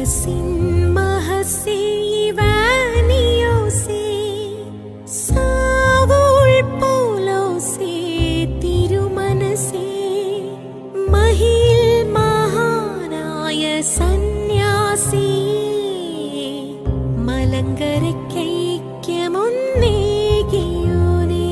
മനസ്സിൻ മഹസേ ഇവാനിയോസേ സാവൂൾ പൗലോസേ തിരുമനസേ മഹിൽ മഹാനായ സന്യാസി മലങ്കരയ്ക്കൈക്യമൊന്നേകിയോനേ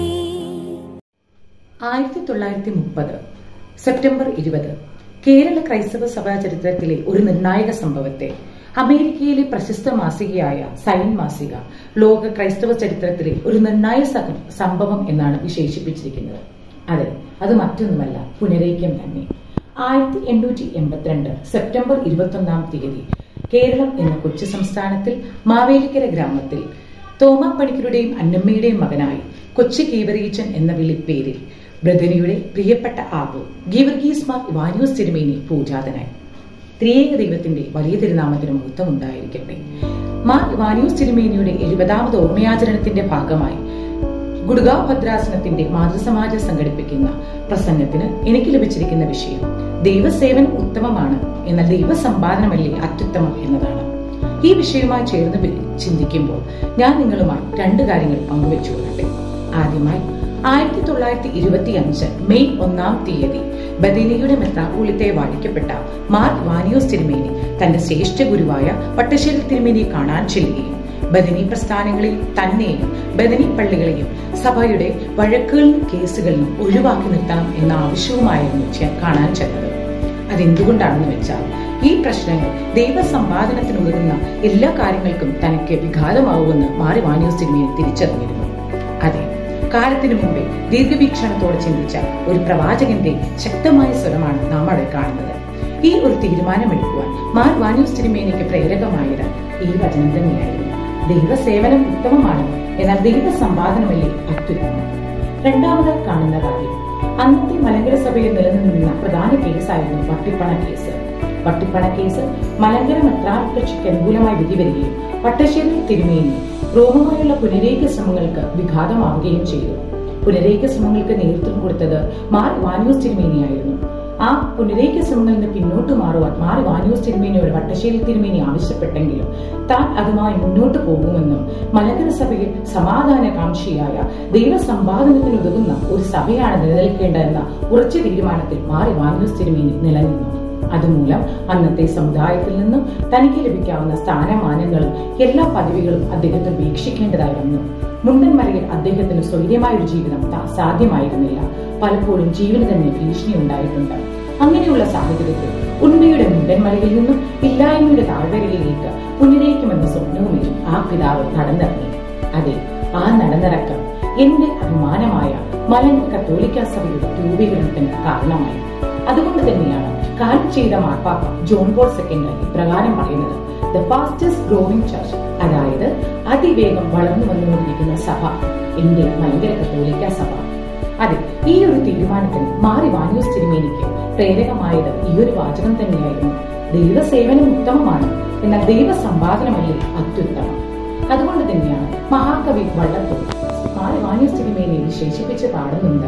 ആയിരത്തി തൊള്ളായിരത്തി മുപ്പത് സെപ്റ്റംബർ ഇരുപത് കേരള ക്രൈസ്തവ സഭാ ചരിത്രത്തിലെ ഒരു നിർണായക സംഭവത്തെ അമേരിക്കയിലെ പ്രശസ്ത മാസികയായ സൈൻ മാസിക ലോക ക്രൈസ്തവ ചരിത്രത്തിലെ ഒരു നിർണായക സ- സംഭവം എന്നാണ് വിശേഷിപ്പിച്ചിരിക്കുന്നത് അതെ അത് മറ്റൊന്നുമല്ല പുനരൈക്യം തന്നെ ആയിരത്തി എണ്ണൂറ്റി എൺപത്തിരണ്ട് സെപ്റ്റംബർ ഇരുപത്തൊന്നാം തീയതി കേരളം എന്ന കൊച്ചു സംസ്ഥാനത്തിൽ മാവേലിക്കര ഗ്രാമത്തിൽ തോമാ പണിക്കരുടെയും അന്നമ്മയുടെയും മകനായി കൊച്ചി കീവറീച്ചൻ എന്ന വിളിപ്പേരിൽ ബ്രദനിയുടെ പ്രിയപ്പെട്ട ആബു ഗീവർഗീസ് മാർ ഇവാനിയോസ് തിരുമേനി പൂജാതനായി ത്രിയേക ദൈവത്തിന്റെ വലിയ തിരുനാമത്തിന് മഹത്വം ഉണ്ടായിരിക്കട്ടെ മാർ ഇവാനിയോസ് തിരുമേനിയുടെ എഴുപതാമത് ഓർമ്മയാചരണത്തിന്റെ ഭാഗമായി ഗുഡ്ഗാവ് ഭദ്രാസനത്തിന്റെ മാതൃസമാജ സംഘടിപ്പിക്കുന്ന പ്രസംഗത്തിന് എനിക്ക് ലഭിച്ചിരിക്കുന്ന വിഷയം ദൈവസേവനം ഉത്തമമാണ് എന്നാൽ ദൈവസമ്പാദനമല്ലേ അത്യുത്തമം എന്നതാണ് ഈ വിഷയവുമായി ചേർന്ന് വി- ചിന്തിക്കുമ്പോൾ ഞാൻ നിങ്ങളുമായി രണ്ട് കാര്യങ്ങൾ പങ്കുവെച്ചുകൊള്ളട്ടെ ആദ്യമായി ആയിരത്തി തൊള്ളായിരത്തി ഇരുപത്തി അഞ്ച് മെയ് ഒന്നാം തീയതി ബദീനയുടെ മെത്രാപോളിത്തെ വാഴിക്കപ്പെട്ട മാർ വാനിയോസ് തിരുമേനി തന്റെ ശ്രേഷ്ഠ ഗുരുവായ പട്ടശ്ശേരി തിരുമേനിയെ കാണാൻ ചെല്ലുകയും ബദനി പ്രസ്ഥാനങ്ങളിൽ തന്നെയും ബദനി പള്ളികളെയും സഭയുടെ വഴക്കുകളിലും കേസുകളിലും ഒഴിവാക്കി നിർത്തണം എന്ന ആവശ്യവുമായിരുന്നു ചെ- കാണാൻ ചെന്നത് അതെന്തുകൊണ്ടാണെന്ന് വെച്ചാൽ ഈ പ്രശ്നങ്ങൾ ദൈവസമ്പാദനത്തിന് ഉതകുന്ന എല്ലാ കാര്യങ്ങൾക്കും തനിക്ക് വിഘാതമാവുമെന്ന് മാറി വാനിയോസ് തിരുമേനി തിരിച്ചറിഞ്ഞിരുന്നു അതെ കാലത്തിനു മുമ്പേ ദീർഘവീക്ഷണത്തോടെ ചിന്തിച്ച ഒരു പ്രവാചകന്റെ ശക്തമായ സ്വരമാണ് നാം അവിടെ കാണുന്നത് ഈ ഒരു തീരുമാനമെടുക്കുവാൻ മാർ വാനിയോസ് തിരുമേനിക്ക് പ്രേരകമായത് ഈ വചനം തന്നെയായിരുന്നു ദൈവസേവനം ഉത്തമമാണ് എന്നാൽ ദൈവസമ്പാദനമല്ലേ അത്യുത്തമം രണ്ടാമതായി കാണുന്ന കാര്യം അന്നത്തെ മലങ്കര സഭയിൽ നിലനിന്നിരുന്ന പ്രധാന കേസായിരുന്നു വട്ടിപ്പണ കേസ് വട്ടിപ്പണ കേസ് മലങ്കര മെത്രാകക്ഷിക്ക് അനുകൂലമായി വിധി വരികയും പട്ടശ്ശേരി തിരുമേനി റോമുമായുള്ള പുനരേക്യ ശ്രമങ്ങൾക്ക് വിഘാതമാവുകയും ചെയ്തു പുനരേക്യ ശ്രമങ്ങൾക്ക് നേതൃത്വം കൊടുത്തത് മാർ വാനിയോസ് തിരുമേനിയായിരുന്നു ആ പുനരേക്യ ശ്രമങ്ങളിൽ നിന്ന് പിന്നോട്ട് മാറുവാൻ മാറി വാനിയോസ് തിരുമേനിയോട് വട്ടശ്ശേരി തിരുമേനി ആവശ്യപ്പെട്ടെങ്കിലും താൻ അതുമായി മുന്നോട്ട് പോകുമെന്നും മലങ്കര സഭയിൽ സമാധാനകാംക്ഷിയായ ദൈവസമ്പാദനത്തിന് ഉതകുന്ന ഒരു സഭയാണ് നിലനിൽക്കേണ്ടതെന്ന ഉറച്ച തീരുമാനത്തിൽ മാറി വാനിയോസ് തിരുമേനി നിലനിന്നു അതുമൂലം അന്നത്തെ സമുദായത്തിൽ നിന്നും തനിക്ക് ലഭിക്കാവുന്ന സ്ഥാനമാനങ്ങളും എല്ലാ പദവികളും അദ്ദേഹത്തിന് വീക്ഷിക്കേണ്ടതായി വന്നു മുണ്ടൻമലയിൽ അദ്ദേഹത്തിന് സ്വൈര്യമായ ഒരു ജീവിതം ത- സാധ്യമായിരുന്നില്ല പലപ്പോഴും ജീവന് തന്നെ ഭീഷണി ഉണ്ടായിട്ടുണ്ട് അങ്ങനെയുള്ള സാഹചര്യത്തിൽ ഉണ്മയുടെ മുണ്ടൻമലയിൽ നിന്നും ഇല്ലായ്മയുടെ താഴ്വരയിലേക്ക് പുനരേക്കുമെന്ന സ്വപ്നവുമായി ആ പിതാവ് നടന്നിറങ്ങി അതെ ആ നടന്നിറക്കം എന്റെ അഭിമാനമായ മലങ്കര കത്തോലിക്ക സഭയുടെ രൂപീകരണത്തിന് കാരണമായി അതുകൊണ്ട് തന്നെയാണ് കാലം ചെയ്ത മാർപ്പാപ്പ ജോൺ പോൾ സെക്കൻഡ് ഇപ്രകാരം പറയുന്നത് ദ ഫാസ്റ്റസ്റ്റ് ഗ്രോവിംഗ് ചർച്ച് അതായത് അതിവേഗം വളർന്നു വന്നുകൊണ്ടിരിക്കുന്ന സഭ എന്റെ മലങ്കര കത്തോലിക്ക സഭ അതെ ഈ ഒരു തീരുമാനത്തിന് മാറി വാനിയോസ് തിരുമേനിക്ക് പ്രേരകമായത് ഈ ഒരു വാചകം തന്നെയായിരുന്നു ദൈവസേവനം ഉത്തമമാണ് എന്നാൽ ദൈവസമ്പാദനമല്ലേ അത്യുത്തമം അതുകൊണ്ട് തന്നെയാണ് മഹാകവി വള്ളത്തോൾ മാറി വാനിയോസ് തിരുമേനിയെ വിശേഷിപ്പിച്ച് പാടുന്നുണ്ട്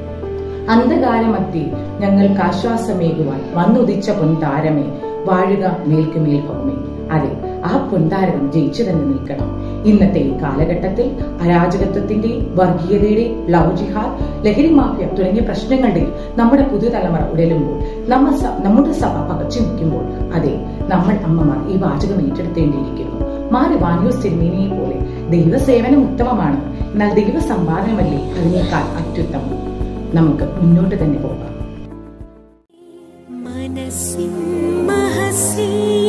അന്ധകാരമത്തി ഞങ്ങൾക്ക് ആശ്വാസമേകുവാൻ വന്നുദിച്ച പൊൻതാരമേ വാഴുക മേൽക്കുമേൽ ഭൗമേ അതെ ആ പൊൻതാരകം ജയിച്ചു തന്നെ നിൽക്കണം ഇന്നത്തെ ഈ കാലഘട്ടത്തിൽ അരാജകത്വത്തിന്റെയും വർഗീയതയുടെയും ലവ് ജിഹാദ് ലഹരി മാഫിയ തുടങ്ങിയ പ്രശ്നങ്ങളുടെയും നമ്മുടെ പുതുതലമുറ ഉടലുമ്പോൾ നമ്മ സ- നമ്മുടെ സഭ പകച്ചു നിൽക്കുമ്പോൾ അതെ നമ്മൾ അമ്മമാർ ഈ വാചകം ഏറ്റെടുത്തേണ്ടിയിരിക്കുന്നു മാറി വാനിയോസ് തിരുമേനിയെ പോലെ ദൈവസേവനം ഉത്തമമാണ് എന്നാൽ ദൈവസമ്പാദനമല്ലേ അതിനേക്കാൾ അത്യുത്തമം നമുക്ക് മുന്നോട്ട് തന്നെ പോകാം മനസ്സിൻ മഹസേ